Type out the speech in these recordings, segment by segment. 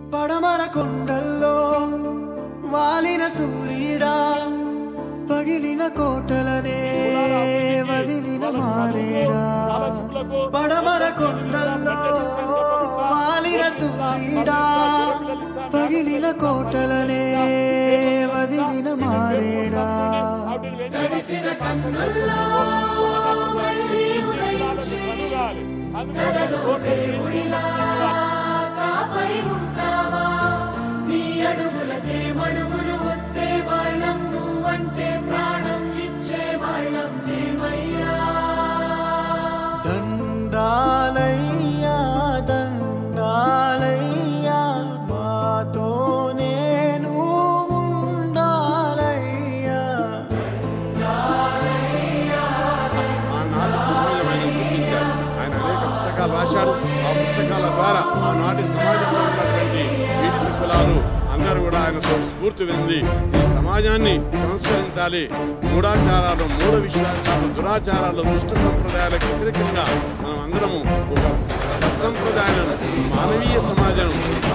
పడమర కొండల్లో వాలిన సూర్యుడా పగిలిన కోటలనే వదిలిన మారేడా పడమర కొండల్లో వాలిన సూర్యుడా పగిలిన కోటలనే వదిలిన మారేడా తడిసిన కన్నుల్లో మళ్ళీ ఉదయించి కలలో దేవుడిలా కాపై ఉంటావా నీ అడుగులకే మడుగులు వస్తే వాళ్ళం నువ్వంటే ప్రాణం ఇచ్చే వాళ్ళం మేమయ్యా దండాలయ్యా దండాలయ్యా మాతోనే నువ్వు ఉండాలయ్యా ఆనాటి సమాజం ఆయన గుర్తించారు ఆయన అనేక పుస్తకాలు రాశాడు ఆ పుస్తకాల ద్వారా ఆనాటి సమాజంలో ఉన్నటువంటి పీడిత కులాలు అందరూ కూడా ఆయనతో స్ఫూర్తి వింది ఈ సమాజాన్ని సంస్కరించాలి మూఢాచారాలు మూఢ విశ్వాసాలు దురాచారాలు దుష్ట సంప్రదాయాలకు వ్యతిరేకంగా మనం అందరము ఒక సత్సంప్రదాయాలను మానవీయ సమాజం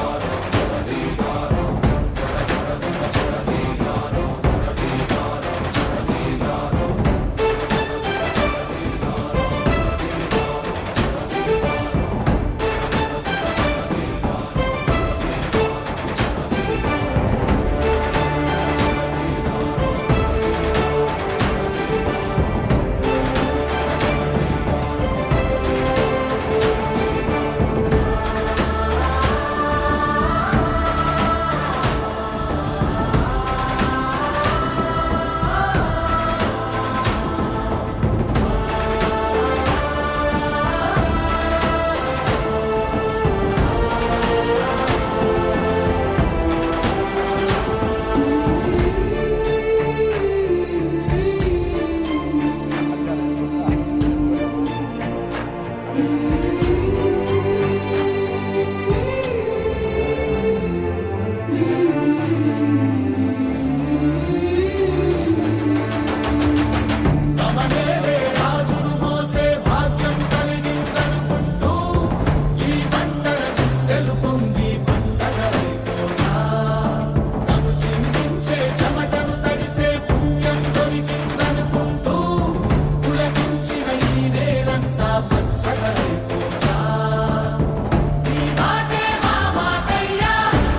రాజును మోసే భాగ్యం కలిగిందనుకుంటూ ఈ బండల చుట్టెలు పొంగి పండగలైపోతా తను చిందించే చెమటను తడిసే పుణ్యం దొరికిందనుకుంటూ పులకించిన ఈ నేలంతా పచ్చగలైపోతా నీ మాటే మా మాటయ్యా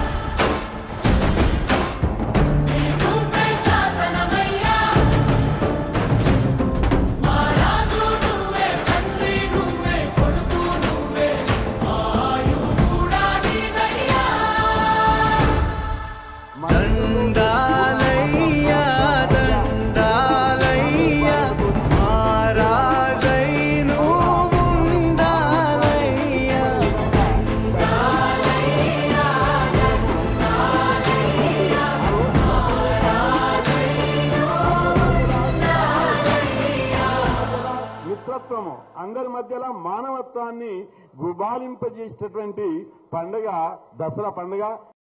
నీ చూపే శాసనమయ్యా రాజు నువ్వే తండ్రి నువ్వే కొడుకు నువ్వే ఆయువు కూడా నీదయ్యా దండాలయ్యా దండాలయ్యా మహారాజై నువ్వు ఉండాలయ్యా మిత్రత్వము అందరి మధ్యలో మానవత్వాన్ని గుబాలింపజేసేటటువంటి పండుగ దసరా పండుగ